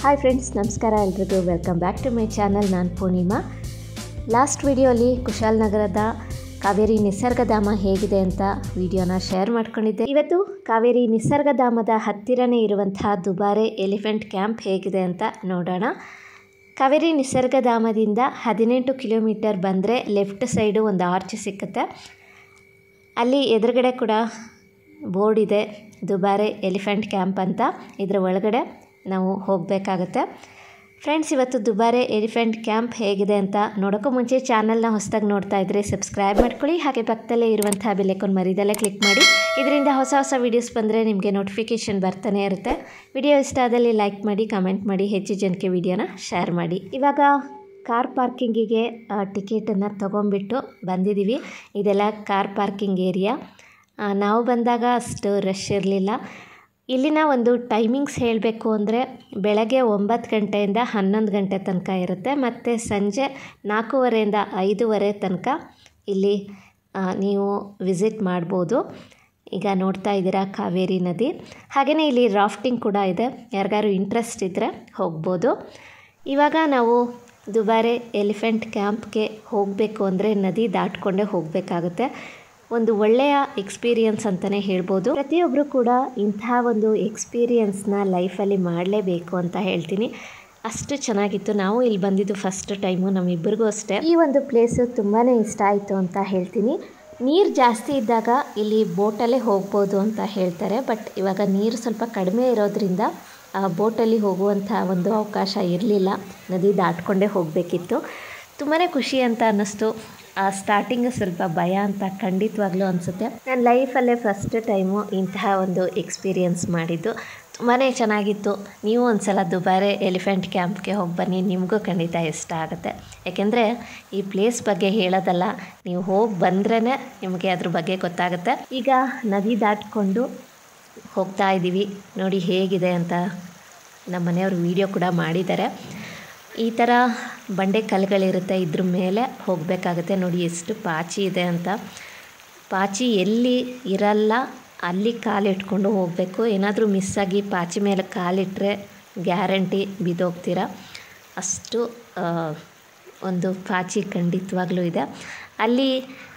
hi friends ನಮಸ್ಕಾರ ಎಲ್ರಿಗೂ welcome back to my channel ನಾನು ಪೂರ್ಣಿಮಾ ಲಾಸ್ಟ್ ವಿಡಿಯೋಲಿ ಕುಶಾಲನಗರದ ಕಾವೇರಿ ನಿಸರ್ಗಧಾಮ ಹೇಗಿದೆ ಅಂತ ವಿಡಿಯೋನ ಶೇರ್ ಮಾಡ್ಕೊಂಡಿದ್ದೆ ಇವತ್ತು ಕಾವೇರಿ ನಿಸರ್ಗಧಾಮದ ಹತ್ತಿರನೇ ಇರುವಂತಹ ದುಬಾರೆ ಎಲಿಫೆಂಟ್ ಕ್ಯಾಂಪ್ ಹೇಗಿದೆ ಅಂತ ನೋಡೋಣ ಕಾವೇರಿ ನಿಸರ್ಗಧಾಮದಿಂದ ಹದಿನೆಂಟು ಕಿಲೋಮೀಟರ್ ಬಂದರೆ ಲೆಫ್ಟ್ ಸೈಡು ಒಂದು ಆರ್ಚ್ ಸಿಕ್ಕುತ್ತೆ ಅಲ್ಲಿ ಎದುರುಗಡೆ ಕೂಡ ಬೋರ್ಡ್ ಇದೆ ದುಬಾರೆ ಎಲಿಫೆಂಟ್ ಕ್ಯಾಂಪ್ ಅಂತ ಇದರ ಒಳಗಡೆ ನಾವು ಹೋಗಬೇಕಾಗತ್ತೆ ಫ್ರೆಂಡ್ಸ್ ಇವತ್ತು ದುಬಾರೆ ಎಲಿಫೆಂಟ್ ಕ್ಯಾಂಪ್ ಹೇಗಿದೆ ಅಂತ ನೋಡೋಕ್ಕೂ ಮುಂಚೆ ಚಾನಲ್ನ ಹೊಸದಾಗಿ ನೋಡ್ತಾ ಇದ್ದರೆ ಸಬ್ಸ್ಕ್ರೈಬ್ ಮಾಡ್ಕೊಳ್ಳಿ ಹಾಗೆ ಪಕ್ಕದಲ್ಲೇ ಇರುವಂಥ ಬೆಲೆಕೊಂಡು ಮರಿದಲ್ಲೇ ಕ್ಲಿಕ್ ಮಾಡಿ ಇದರಿಂದ ಹೊಸ ಹೊಸ ವೀಡಿಯೋಸ್ ಬಂದರೆ ನಿಮಗೆ ನೋಟಿಫಿಕೇಷನ್ ಬರ್ತಾನೆ ಇರುತ್ತೆ ವಿಡಿಯೋ ಇಷ್ಟ ಆದಲ್ಲಿ ಲೈಕ್ ಮಾಡಿ ಕಮೆಂಟ್ ಮಾಡಿ ಹೆಚ್ಚು ಜನಕ್ಕೆ ವಿಡಿಯೋನ ಶೇರ್ ಮಾಡಿ ಇವಾಗ ಕಾರ್ ಪಾರ್ಕಿಂಗಿಗೆ ಟಿಕೆಟನ್ನು ತೊಗೊಂಬಿಟ್ಟು ಬಂದಿದ್ದೀವಿ ಇದೆಲ್ಲ ಕಾರ್ ಪಾರ್ಕಿಂಗ್ ಏರಿಯಾ ಆ, ನಾವು ಬಂದಾಗ ಅಷ್ಟು ರಶ್ ಇರಲಿಲ್ಲ ಇಲ್ಲಿನ ಒಂದು ಟೈಮಿಂಗ್ಸ್ ಹೇಳಬೇಕು ಅಂದರೆ ಬೆಳಗ್ಗೆ ಒಂಬತ್ತು ಗಂಟೆಯಿಂದ ಹನ್ನೊಂದು ಗಂಟೆ ತನಕ ಇರುತ್ತೆ ಮತ್ತು ಸಂಜೆ ನಾಲ್ಕೂವರೆಯಿಂದ ಐದೂವರೆ ತನಕ ಇಲ್ಲಿ ಆ, ನೀವು ವಿಸಿಟ್ ಮಾಡ್ಬೋದು ಈಗ ನೋಡ್ತಾ ಇದ್ದೀರಾ ಕಾವೇರಿ ನದಿ ಹಾಗೆಯೇ ಇಲ್ಲಿ ರಾಫ್ಟಿಂಗ್ ಕೂಡ ಇದೆ ಯಾರಿಗಾರು ಇಂಟ್ರೆಸ್ಟ್ ಇದ್ದರೆ ಹೋಗ್ಬೋದು ಇವಾಗ ನಾವು ದುಬಾರೆ ಎಲಿಫೆಂಟ್ ಕ್ಯಾಂಪ್ಗೆ ಹೋಗಬೇಕು ಅಂದರೆ ನದಿ ದಾಟ್ಕೊಂಡೇ ಹೋಗಬೇಕಾಗುತ್ತೆ ಒಂದು ಒಳ್ಳೆಯ ಎಕ್ಸ್ಪೀರಿಯನ್ಸ್ ಅಂತಲೇ ಹೇಳ್ಬೋದು ಪ್ರತಿಯೊಬ್ಬರು ಕೂಡ ಇಂತಹ ಒಂದು ಎಕ್ಸ್ಪೀರಿಯನ್ಸ್ನ ಲೈಫಲ್ಲಿ ಮಾಡಲೇಬೇಕು ಅಂತ ಹೇಳ್ತೀನಿ ಅಷ್ಟು ಚೆನ್ನಾಗಿತ್ತು ನಾವು ಇಲ್ಲಿ ಬಂದಿದ್ದು ಫಸ್ಟ್ ಟೈಮು ನಮ್ಮಿಬ್ಬರಿಗೂ ಅಷ್ಟೇ ಈ ಒಂದು ಪ್ಲೇಸು ತುಂಬಾ ಇಷ್ಟ ಆಯಿತು ಅಂತ ಹೇಳ್ತೀನಿ ನೀರು ಜಾಸ್ತಿ ಇದ್ದಾಗ ಇಲ್ಲಿ ಬೋಟಲ್ಲೇ ಹೋಗ್ಬೋದು ಅಂತ ಹೇಳ್ತಾರೆ ಬಟ್ ಇವಾಗ ನೀರು ಸ್ವಲ್ಪ ಕಡಿಮೆ ಇರೋದ್ರಿಂದ ಆ ಬೋಟಲ್ಲಿ ಹೋಗುವಂಥ ಒಂದು ಅವಕಾಶ ಇರಲಿಲ್ಲ ನದಿ ದಾಟ್ಕೊಂಡೇ ಹೋಗಬೇಕಿತ್ತು ತುಂಬಾ ಖುಷಿ ಅಂತ ಅನ್ನಿಸ್ತು ಆ ಸ್ಟಾರ್ಟಿಂಗ್ ಸ್ವಲ್ಪ ಭಯ ಅಂತ ಖಂಡಿತವಾಗ್ಲೂ ಅನಿಸುತ್ತೆ ನನ್ನ ಲೈಫಲ್ಲೇ ಫಸ್ಟ್ ಟೈಮು ಇಂತಹ ಒಂದು ಎಕ್ಸ್ಪೀರಿಯನ್ಸ್ ಮಾಡಿದ್ದು ತುಂಬಾ ಚೆನ್ನಾಗಿತ್ತು ನೀವು ಒಂದು ಸಲ ದುಬಾರೆ ಎಲಿಫೆಂಟ್ ಕ್ಯಾಂಪ್ಗೆ ಹೋಗಿ ಬನ್ನಿ ನಿಮಗೂ ಖಂಡಿತ ಇಷ್ಟ ಆಗುತ್ತೆ ಯಾಕೆಂದರೆ ಈ ಪ್ಲೇಸ್ ಬಗ್ಗೆ ಹೇಳೋದಲ್ಲ ನೀವು ಹೋಗಿ ಬಂದ್ರೇ ನಿಮಗೆ ಅದ್ರ ಬಗ್ಗೆ ಗೊತ್ತಾಗುತ್ತೆ ಈಗ ನದಿ ದಾಟ್ಕೊಂಡು ಹೋಗ್ತಾ ಇದ್ದೀವಿ ನೋಡಿ ಹೇಗಿದೆ ಅಂತ ನಮ್ಮ ಮನೆಯವರು ವಿಡಿಯೋ ಕೂಡ ಮಾಡಿದ್ದಾರೆ ಈ ಥರ ಬಂಡೆ ಕಲ್ಲುಗಳಿರುತ್ತೆ ಇದ್ರ ಮೇಲೆ ಹೋಗಬೇಕಾಗುತ್ತೆ ನೋಡಿ ಎಷ್ಟು ಪಾಚಿ ಇದೆ ಅಂತ ಪಾಚಿ ಎಲ್ಲಿ ಇರಲ್ಲ ಅಲ್ಲಿ ಕಾಲಿಟ್ಕೊಂಡು ಹೋಗಬೇಕು ಏನಾದರೂ ಮಿಸ್ಸಾಗಿ ಪಾಚಿ ಮೇಲೆ ಕಾಲಿಟ್ಟರೆ ಗ್ಯಾರಂಟಿ ಬಿದ್ದೋಗ್ತೀರ ಅಷ್ಟು ಆ, ಒಂದು ಪಾಚಿ ಖಂಡಿತವಾಗ್ಲೂ ಇದೆ ಅಲ್ಲಿ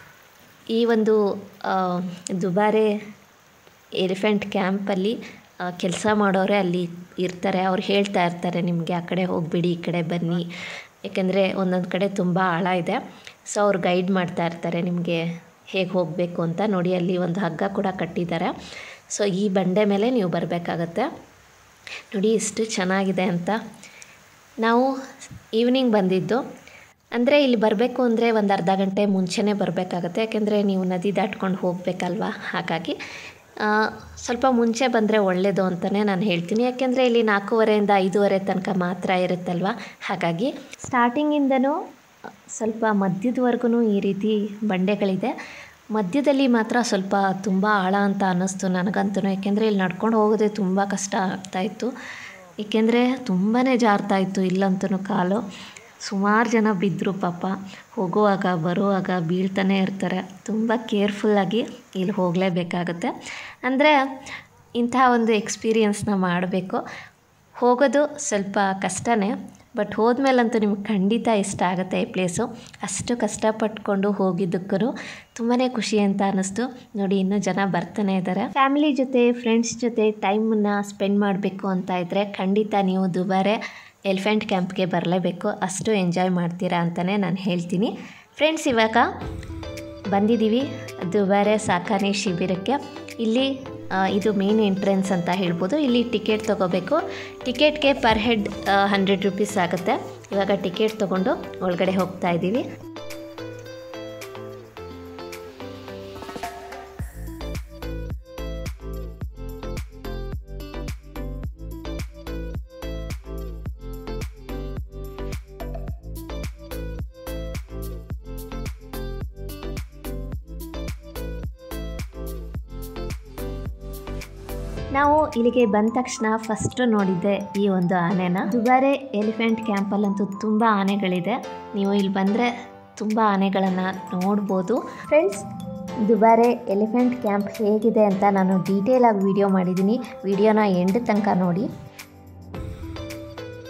ಈ ಒಂದು ಆ, ದುಬಾರೆ ಎಲಿಫೆಂಟ್ ಕ್ಯಾಂಪಲ್ಲಿ ಕೆಲಸ ಮಾಡೋರೆ ಅಲ್ಲಿ ಇರ್ತಾರೆ ಅವ್ರು ಹೇಳ್ತಾ ಇರ್ತಾರೆ ನಿಮಗೆ ಆ ಕಡೆ ಹೋಗಿಬಿಡಿ ಈ ಕಡೆ ಬನ್ನಿ ಏಕೆಂದರೆ ಒಂದೊಂದು ಕಡೆ ತುಂಬ ಆಳ ಇದೆ ಸೊ ಅವ್ರು ಗೈಡ್ ಮಾಡ್ತಾ ಇರ್ತಾರೆ ನಿಮಗೆ ಹೇಗೆ ಹೋಗಬೇಕು ಅಂತ ನೋಡಿ ಅಲ್ಲಿ ಒಂದು ಹಗ್ಗ ಕೂಡ ಕಟ್ಟಿದ್ದಾರೆ ಸೊ ಈ ಬಂಡೆ ಮೇಲೆ ನೀವು ಬರಬೇಕಾಗತ್ತೆ ನೋಡಿ ಎಷ್ಟು ಚೆನ್ನಾಗಿದೆ ಅಂತ ನಾವು ಈವ್ನಿಂಗ್ ಬಂದಿದ್ದು ಅಂದರೆ ಇಲ್ಲಿ ಬರಬೇಕು ಅಂದರೆ ಒಂದು ಅರ್ಧ ಗಂಟೆ ಮುಂಚೆನೇ ಬರಬೇಕಾಗತ್ತೆ ಯಾಕೆಂದರೆ ನೀವು ನದಿ ದಾಟ್ಕೊಂಡು ಹೋಗಬೇಕಲ್ವ ಹಾಗಾಗಿ ಆ, ಸ್ವಲ್ಪ ಮುಂಚೆ ಬಂದರೆ ಒಳ್ಳೆಯದು ಅಂತಲೇ ನಾನು ಹೇಳ್ತೀನಿ ಯಾಕೆಂದರೆ ಇಲ್ಲಿ ನಾಲ್ಕೂವರೆಯಿಂದ ಐದೂವರೆ ತನಕ ಮಾತ್ರ ಇರುತ್ತಲ್ವ ಹಾಗಾಗಿ ಸ್ಟಾರ್ಟಿಂಗಿಂದನೂ ಸ್ವಲ್ಪ ಮಧ್ಯದವರೆಗೂ ಈ ರೀತಿ ಬಂಡೆಗಳಿದೆ ಮಧ್ಯದಲ್ಲಿ ಮಾತ್ರ ಸ್ವಲ್ಪ ತುಂಬ ಆಳ ಅಂತ ಅನ್ನಿಸ್ತು ನನಗಂತೂ ಯಾಕೆಂದರೆ ಇಲ್ಲಿ ನಡ್ಕೊಂಡು ಹೋಗೋದೇ ತುಂಬ ಕಷ್ಟ ಆಗ್ತಾಯಿತ್ತು ಏಕೆಂದರೆ ತುಂಬಾ ಜಾರ್ತಾ ಇತ್ತು ಇಲ್ಲಂತೂ ಕಾಲು ಸುಮಾರು ಜನ ಬಿದ್ದರು ಪಾಪ ಹೋಗುವಾಗ ಬರುವಾಗ ಬೀಳ್ತಾನೆ ಇರ್ತಾರೆ ತುಂಬ ಕೇರ್ಫುಲ್ಲಾಗಿ ಇಲ್ಲಿ ಹೋಗಲೇಬೇಕಾಗುತ್ತೆ ಅಂದರೆ ಇಂತಹ ಒಂದು ಎಕ್ಸ್ಪೀರಿಯನ್ಸ್ನ ಮಾಡಬೇಕು ಹೋಗೋದು ಸ್ವಲ್ಪ ಕಷ್ಟನೇ ಬಟ್ ಹೋದ್ಮೇಲಂತೂ ನಿಮ್ಗೆ ಖಂಡಿತ ಇಷ್ಟ ಆಗುತ್ತೆ ಈ ಪ್ಲೇಸು ಅಷ್ಟು ಕಷ್ಟಪಟ್ಕೊಂಡು ಹೋಗಿದ್ದಕ್ಕೂ ತುಂಬಾ ಖುಷಿ ಅಂತ ಅನ್ನಿಸ್ತು ನೋಡಿ ಇನ್ನೂ ಜನ ಬರ್ತಾನೆ ಇದ್ದಾರೆ ಫ್ಯಾಮಿಲಿ ಜೊತೆ ಫ್ರೆಂಡ್ಸ್ ಜೊತೆ ಟೈಮನ್ನು ಸ್ಪೆಂಡ್ ಮಾಡಬೇಕು ಅಂತ ಇದ್ದರೆ ಖಂಡಿತ ನೀವು ದುಬಾರೆ ಎಲಿಫೆಂಟ್ ಕ್ಯಾಂಪ್ಗೆ ಬರಲೇಬೇಕು ಅಷ್ಟು ಎಂಜಾಯ್ ಮಾಡ್ತೀರಾ ಅಂತಲೇ ನಾನು ಹೇಳ್ತೀನಿ ಫ್ರೆಂಡ್ಸ್ ಇವಾಗ ಬಂದಿದ್ದೀವಿ ದುಬಾರೆ ಸಾಕಾನೆ ಶಿಬಿರಕ್ಕೆ ಇಲ್ಲಿ ಆ, ಇದು ಮೇನ್ ಎಂಟ್ರೆನ್ಸ್ ಅಂತ ಹೇಳ್ಬೋದು ಇಲ್ಲಿ ಟಿಕೆಟ್ ತೊಗೋಬೇಕು ಟಿಕೆಟ್ಗೆ ಪರ್ ಹೆಡ್ ಹಂಡ್ರೆಡ್ ರುಪೀಸ್ ಆಗುತ್ತೆ ಇವಾಗ ಟಿಕೆಟ್ ತೊಗೊಂಡು ಒಳಗಡೆ ಹೋಗ್ತಾ ಇದ್ದೀವಿ ನಾವು ಇಲ್ಲಿಗೆ ಬಂದ ತಕ್ಷಣ ಫಸ್ಟ್ ನೋಡಿದ್ದೆ ಈ ಒಂದು ಆನೆನ ದುಬಾರೆ ಎಲಿಫೆಂಟ್ ಕ್ಯಾಂಪಲ್ಲಂತೂ ತುಂಬ ಆನೆಗಳಿದೆ ನೀವು ಇಲ್ಲಿ ಬಂದರೆ ತುಂಬ ಆನೆಗಳನ್ನು ನೋಡ್ಬೋದು ಫ್ರೆಂಡ್ಸ್ ದುಬಾರೆ ಎಲಿಫೆಂಟ್ ಕ್ಯಾಂಪ್ ಹೇಗಿದೆ ಅಂತ ನಾನು ಡೀಟೇಲಾಗಿ ವಿಡಿಯೋ ಮಾಡಿದ್ದೀನಿ ವಿಡಿಯೋನ ಎಂಡ್ ತನಕ ನೋಡಿ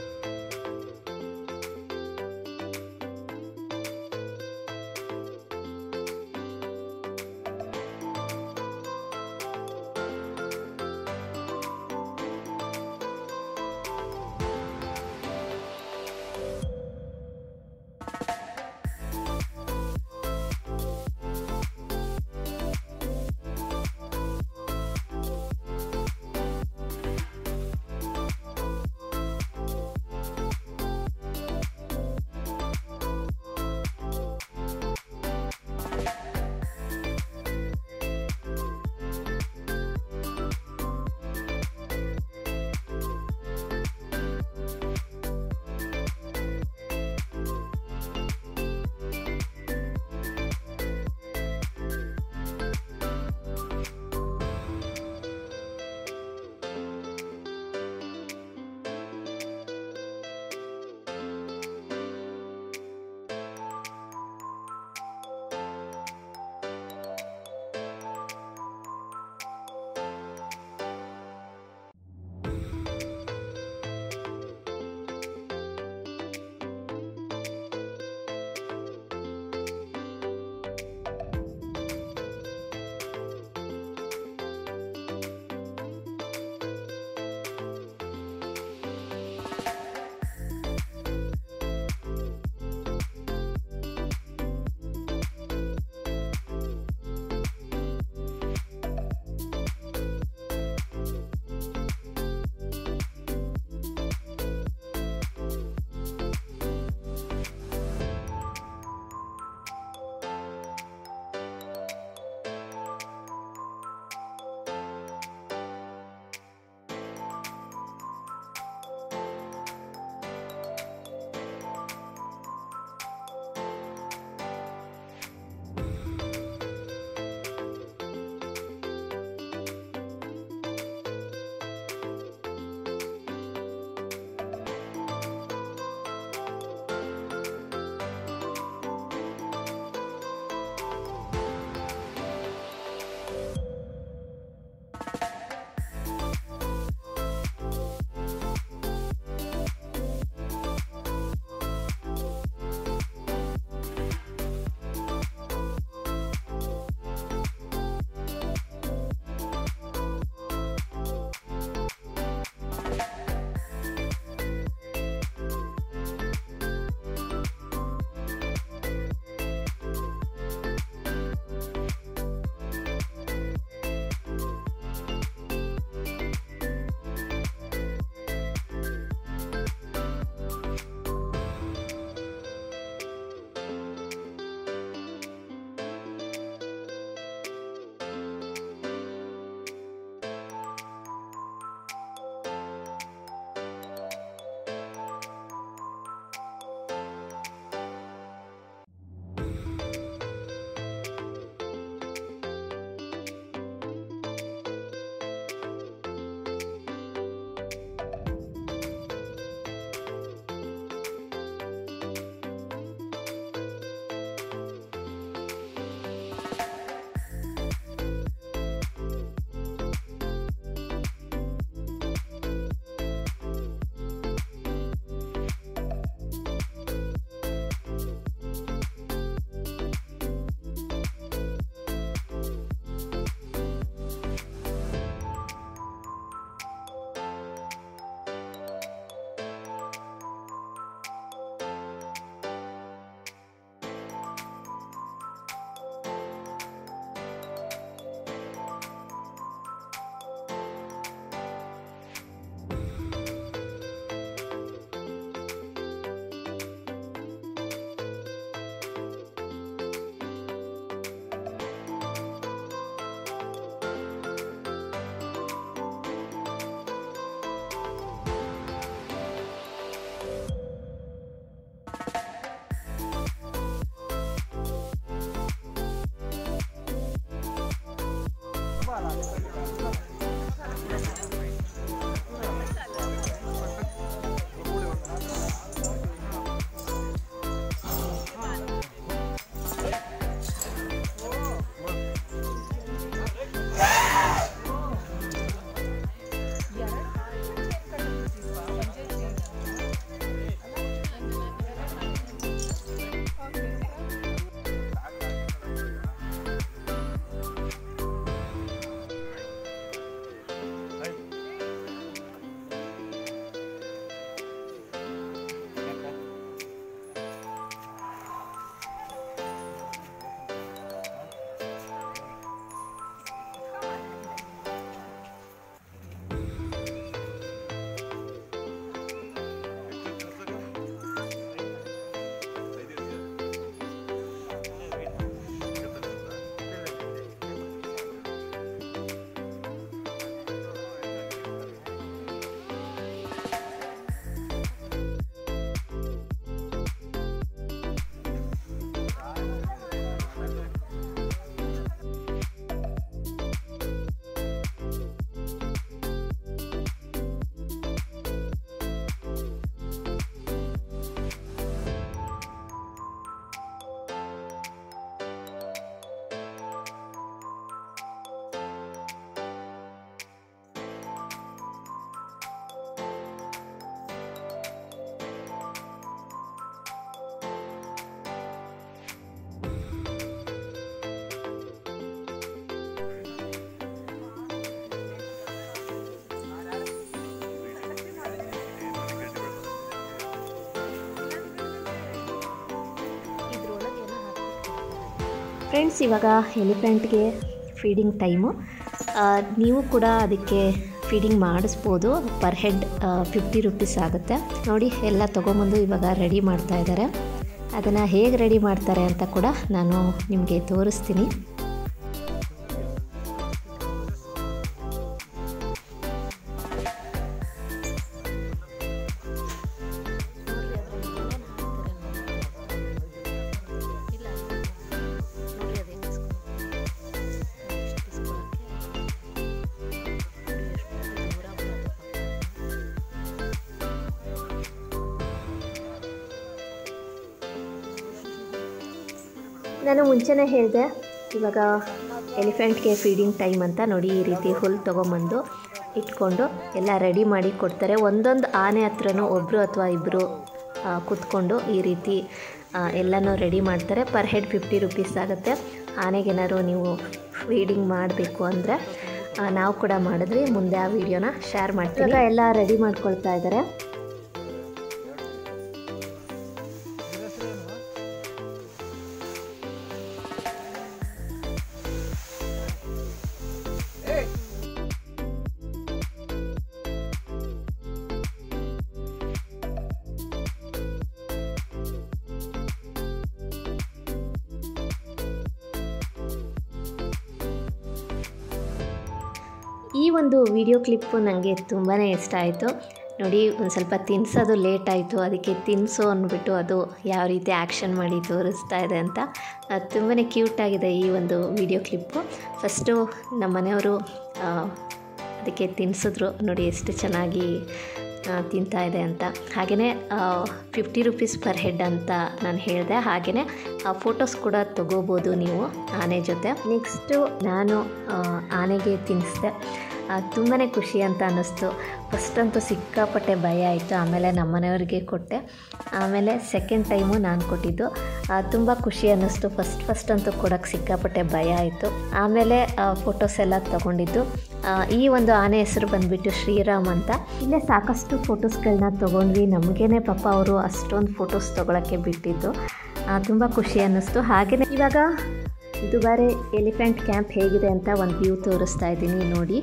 ಫ್ರೆಂಡ್ಸ್ ಇವಾಗ ಎಲಿಫೆಂಟ್ಗೆ ಫೀಡಿಂಗ್ ಟೈಮು ನೀವು ಕೂಡ ಅದಕ್ಕೆ ಫೀಡಿಂಗ್ ಮಾಡಿಸ್ಬೋದು ಪರ್ ಹೆಡ್ ಫಿಫ್ಟಿ ರುಪೀಸ್ ಆಗುತ್ತೆ ನೋಡಿ ಎಲ್ಲ ತೊಗೊಂಬಂದು ಇವಾಗ ರೆಡಿ ಮಾಡ್ತಾ ಇದ್ದಾರೆ ಅದನ್ನು ಹೇಗೆ ರೆಡಿ ಮಾಡ್ತಾರೆ ಅಂತ ಕೂಡ ನಾನು ನಿಮಗೆ ತೋರಿಸ್ತೀನಿ ನಾನು ಮುಂಚೆನೇ ಹೇಳಿದೆ ಇವಾಗ ಎಲಿಫೆಂಟ್ಗೆ ಫೀಡಿಂಗ್ ಟೈಮ್ ಅಂತ ನೋಡಿ ಈ ರೀತಿ ಹುಲ್ಲು ತೊಗೊಂಬಂದು ಇಟ್ಕೊಂಡು ಎಲ್ಲ ರೆಡಿ ಮಾಡಿ ಕೊಡ್ತಾರೆ ಒಂದೊಂದು ಆನೆ ಹತ್ರನೂ ಒಬ್ಬರು ಅಥವಾ ಇಬ್ಬರು ಕೂತ್ಕೊಂಡು ಈ ರೀತಿ ಎಲ್ಲನೂ ರೆಡಿ ಮಾಡ್ತಾರೆ ಪರ್ ಹೆಡ್ ಫಿಫ್ಟಿ ರುಪೀಸ್ ಆಗುತ್ತೆ ಆನೆಗೇನಾದ್ರು ನೀವು ಫೀಡಿಂಗ್ ಮಾಡಬೇಕು ಅಂದರೆ ನಾವು ಕೂಡ ಮಾಡಿದ್ವಿ ಮುಂದೆ ಆ ವಿಡಿಯೋನ ಶೇರ್ ಮಾಡ್ತೀವಿ ಇವಾಗ ಎಲ್ಲ ರೆಡಿ ಮಾಡ್ಕೊಳ್ತಾ ಇದ್ದಾರೆ ಈ ಒಂದು ವಿಡಿಯೋ ಕ್ಲಿಪ್ಪು ನನಗೆ ತುಂಬಾ ಇಷ್ಟ ಆಯಿತು ನೋಡಿ ಒಂದು ಸ್ವಲ್ಪ ತಿನ್ಸೋದು ಲೇಟ್ ಆಯಿತು ಅದಕ್ಕೆ ತಿನ್ನಿಸು ಅಂದ್ಬಿಟ್ಟು ಅದು ಯಾವ ರೀತಿ ಆ್ಯಕ್ಷನ್ ಮಾಡಿ ತೋರಿಸ್ತಾ ಇದೆ ಅಂತ ತುಂಬಾ ಕ್ಯೂಟಾಗಿದೆ ಈ ಒಂದು ವಿಡಿಯೋ ಕ್ಲಿಪ್ಪು ಫಸ್ಟು ನಮ್ಮ ಮನೆಯವರು ಅದಕ್ಕೆ ತಿನ್ನಿಸಿದ್ರು ನೋಡಿ ಎಷ್ಟು ಚೆನ್ನಾಗಿ ತಿಂತಾ ಇದೆ ಅಂತ ಹಾಗೆಯೇ ಫಿಫ್ಟಿ ರುಪೀಸ್ ಪರ್ ಹೆಡ್ ಅಂತ ನಾನು ಹೇಳಿದೆ ಹಾಗೆಯೇ ಫೋಟೋಸ್ ಕೂಡ ತೊಗೋಬೋದು ನೀವು ಆನೆ ಜೊತೆ ನೆಕ್ಸ್ಟು ನಾನು ಆನೆಗೆ ತಿನ್ನಿಸ್ದೆ ತುಂಬಾ ಖುಷಿ ಅಂತ ಅನ್ನಿಸ್ತು ಫಸ್ಟ್ ಅಂತೂ ಸಿಕ್ಕಾಪಟ್ಟೆ ಭಯ ಆಯಿತು ಆಮೇಲೆ ನಮ್ಮ ಮನೆಯವ್ರಿಗೆ ಕೊಟ್ಟೆ ಆಮೇಲೆ ಸೆಕೆಂಡ್ ಟೈಮು ನಾನು ಕೊಟ್ಟಿದ್ದು ತುಂಬ ಖುಷಿ ಅನ್ನಿಸ್ತು ಫಸ್ಟ್ ಫಸ್ಟ್ ಅಂತೂ ಕೊಡೋಕ್ಕೆ ಸಿಕ್ಕಾಪಟ್ಟೆ ಭಯ ಆಯಿತು ಆಮೇಲೆ ಫೋಟೋಸ್ ಎಲ್ಲ ತೊಗೊಂಡಿದ್ದು ಈ ಒಂದು ಆನೆ ಹೆಸರು ಬಂದುಬಿಟ್ಟು ಶ್ರೀರಾಮ್ ಅಂತ ಇಲ್ಲೇ ಸಾಕಷ್ಟು ಫೋಟೋಸ್ಗಳನ್ನ ತೊಗೊಂಡ್ವಿ ನಮಗೇನೆ ಪಾಪ ಅವರು ಅಷ್ಟೊಂದು ಫೋಟೋಸ್ ತೊಗೊಳಕ್ಕೆ ಬಿಟ್ಟಿದ್ದು ತುಂಬ ಖುಷಿ ಅನ್ನಿಸ್ತು ಹಾಗೆಯೇ ಇವಾಗ ದುಬಾರೆ ಎಲಿಫೆಂಟ್ ಕ್ಯಾಂಪ್ ಹೇಗಿದೆ ಅಂತ ಒಂದು ವ್ಯೂ ತೋರಿಸ್ತಾ ಇದ್ದೀನಿ ನೋಡಿ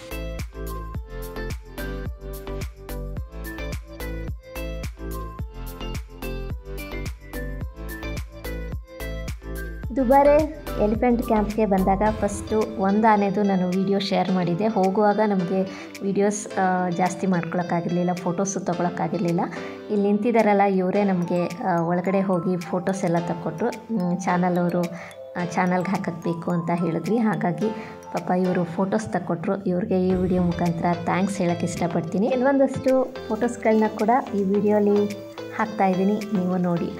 ದುಬಾರೆ ಎಲಿಫೆಂಟ್ ಕ್ಯಾಂಪ್ಗೆ ಬಂದಾಗ ಫಸ್ಟು ಒಂದು ಆನೆದು ನಾನು ವೀಡಿಯೋ ಶೇರ್ ಮಾಡಿದ್ದೆ ಹೋಗುವಾಗ ನಮಗೆ ವೀಡಿಯೋಸ್ ಜಾಸ್ತಿ ಮಾಡ್ಕೊಳಕ್ಕಾಗಿರಲಿಲ್ಲ ಫೋಟೋಸು ತೊಗೊಳಕ್ಕಾಗಿರಲಿಲ್ಲ ಇಲ್ಲಿ ನಿಂತಿದ್ದಾರಲ್ಲ ಇವರೇ ನಮಗೆ ಒಳಗಡೆ ಹೋಗಿ ಫೋಟೋಸ್ ಎಲ್ಲ ತಕ್ಕೊಟ್ರು ಚಾನಲ್ ಅವರು ಚಾನಲ್ಗೆ ಹಾಕಬೇಕು ಅಂತ ಹೇಳಿದ್ವಿ ಹಾಗಾಗಿ ಪಾಪ ಇವರು ಫೋಟೋಸ್ ತಕ್ಕೊಟ್ರು ಇವ್ರಿಗೆ ಈ ವಿಡಿಯೋ ಮುಖಾಂತರ ಥ್ಯಾಂಕ್ಸ್ ಹೇಳೋಕ್ಕೆ ಇಷ್ಟಪಡ್ತೀನಿ ಕೆಲವೊಂದಷ್ಟು ಫೋಟೋಸ್ಗಳನ್ನ ಕೂಡ ಈ ವಿಡಿಯೋಲಿ ಹಾಕ್ತಾ ಇದ್ದೀನಿ ನೀವು ನೋಡಿ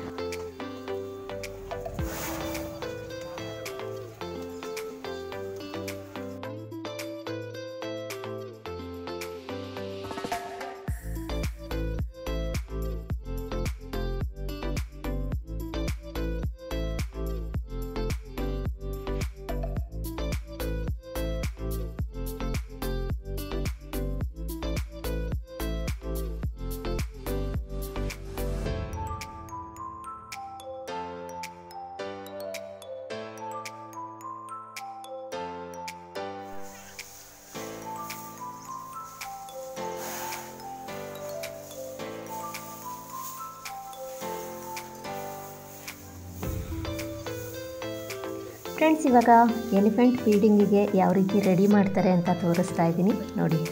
ಫ್ರೆಂಡ್ಸ್ ಇವಾಗ ಎಲಿಫೆಂಟ್ ಫೀಡಿಂಗಿಗೆ ಯಾವ ರೀತಿ ರೆಡಿ ಮಾಡ್ತಾರೆ ಅಂತ ತೋರಿಸ್ತಾ ಇದ್ದೀನಿ ನೋಡಿ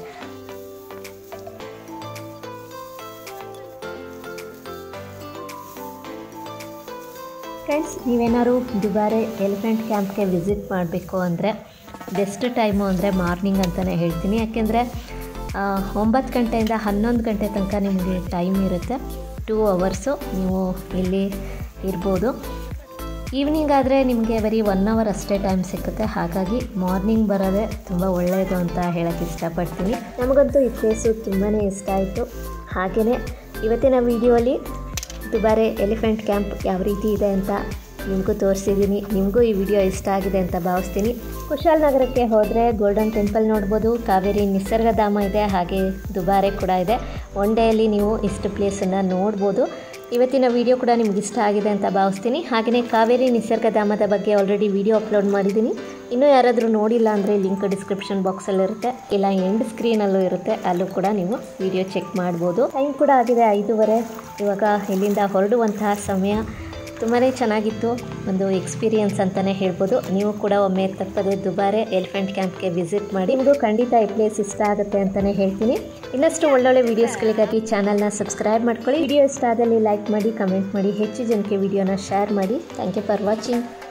ಫ್ರೆಂಡ್ಸ್ ನೀವೇನಾದ್ರು ದುಬಾರೆ ಎಲಿಫೆಂಟ್ ಕ್ಯಾಂಪ್ಗೆ ವಿಸಿಟ್ ಮಾಡಬೇಕು ಅಂದರೆ ಬೆಸ್ಟ್ ಟೈಮು ಅಂದರೆ ಮಾರ್ನಿಂಗ್ ಅಂತಲೇ ಹೇಳ್ತೀನಿ ಯಾಕೆಂದರೆ ಒಂಬತ್ತು ಗಂಟೆಯಿಂದ ಹನ್ನೊಂದು ಗಂಟೆ ತನಕ ನಿಮಗೆ ಟೈಮ್ ಇರುತ್ತೆ ಟೂ ಅವರ್ಸು ನೀವು ಇಲ್ಲಿ ಇರ್ಬೋದು ಈವ್ನಿಂಗ್ ಆದರೆ ನಿಮಗೆ ಬರೀ ಒನ್ ಅವರ್ ಅಷ್ಟೇ ಟೈಮ್ ಸಿಕ್ಕುತ್ತೆ ಹಾಗಾಗಿ ಮಾರ್ನಿಂಗ್ ಬರೋದೇ ತುಂಬ ಒಳ್ಳೆಯದು ಅಂತ ಹೇಳೋಕ್ಕೆ ಇಷ್ಟಪಡ್ತೀನಿ ನಮಗಂತೂ ಈ ಪ್ಲೇಸು ತುಂಬಾ ಇಷ್ಟ ಆಯಿತು ಹಾಗೆಯೇ ಇವತ್ತಿನ ವಿಡಿಯೋಲಿ ದುಬಾರೆ ಎಲಿಫೆಂಟ್ ಕ್ಯಾಂಪ್ ಯಾವ ರೀತಿ ಇದೆ ಅಂತ ನಿಮಗೂ ತೋರಿಸಿದ್ದೀನಿ ನಿಮಗೂ ಈ ವಿಡಿಯೋ ಇಷ್ಟ ಆಗಿದೆ ಅಂತ ಭಾವಿಸ್ತೀನಿ ಕುಶಾಲನಗರಕ್ಕೆ ಹೋದರೆ ಗೋಲ್ಡನ್ ಟೆಂಪಲ್ ನೋಡ್ಬೋದು ಕಾವೇರಿ ನಿಸರ್ಗಧಾಮ ಇದೆ ಹಾಗೆ ದುಬಾರೆ ಕೂಡ ಇದೆ ಒನ್ ಡೇಯಲ್ಲಿ ನೀವು ಇಷ್ಟು ಪ್ಲೇಸನ್ನು ನೋಡ್ಬೋದು ಇವತ್ತಿನ ವಿಡಿಯೋ ಕೂಡ ನಿಮ್ಗೆ ಇಷ್ಟ ಆಗಿದೆ ಅಂತ ಭಾವಿಸ್ತೀನಿ ಹಾಗೆಯೇ ಕಾವೇರಿ ನಿಸರ್ಗಧಾಮದ ಬಗ್ಗೆ ಆಲ್ರೆಡಿ ವಿಡಿಯೋ ಅಪ್ಲೋಡ್ ಮಾಡಿದ್ದೀನಿ ಇನ್ನೂ ಯಾರಾದರೂ ನೋಡಿಲ್ಲ ಅಂದರೆ ಲಿಂಕ್ ಡಿಸ್ಕ್ರಿಪ್ಷನ್ ಬಾಕ್ಸಲ್ಲಿರುತ್ತೆ ಇಲ್ಲ ಎಂಡ್ ಸ್ಕ್ರೀನಲ್ಲೂ ಇರುತ್ತೆ ಅಲ್ಲೂ ಕೂಡ ನೀವು ವಿಡಿಯೋ ಚೆಕ್ ಮಾಡ್ಬೋದು ಟೈಮ್ ಕೂಡ ಆಗಿದೆ ಐದೂವರೆ ಇವಾಗ ಇಲ್ಲಿಂದ ಹೊರಡುವಂತಹ ಸಮಯ ತುಂಬಾ ಚೆನ್ನಾಗಿತ್ತು ಒಂದು ಎಕ್ಸ್ಪೀರಿಯನ್ಸ್ ಅಂತಲೇ ಹೇಳ್ಬೋದು ನೀವು ಕೂಡ ಒಮ್ಮೆ ತಪ್ಪದೆ ದುಬಾರೆ ಎಲಿಫೆಂಟ್ ಕ್ಯಾಂಪ್ಗೆ ವಿಸಿಟ್ ಮಾಡಿ ನಿಮಗೂ ಖಂಡಿತ ಈ ಪ್ಲೇಸ್ ಇಷ್ಟ ಆಗುತ್ತೆ ಅಂತಲೇ ಹೇಳ್ತೀನಿ ಇನ್ನಷ್ಟು ಒಳ್ಳೊಳ್ಳೆ ವೀಡಿಯೋಸ್ಗಳಿಗಾಗಿ ಚಾನಲ್ನ ಸಬ್ಸ್ಕ್ರೈಬ್ ಮಾಡ್ಕೊಳ್ಳಿ ವಿಡಿಯೋ ಇಷ್ಟ ಆದಲ್ಲಿ ಲೈಕ್ ಮಾಡಿ ಕಮೆಂಟ್ ಮಾಡಿ ಹೆಚ್ಚು ಜನಕ್ಕೆ ವಿಡಿಯೋನ ಶೇರ್ ಮಾಡಿ ಥ್ಯಾಂಕ್ ಯು ಫಾರ್ ವಾಚಿಂಗ್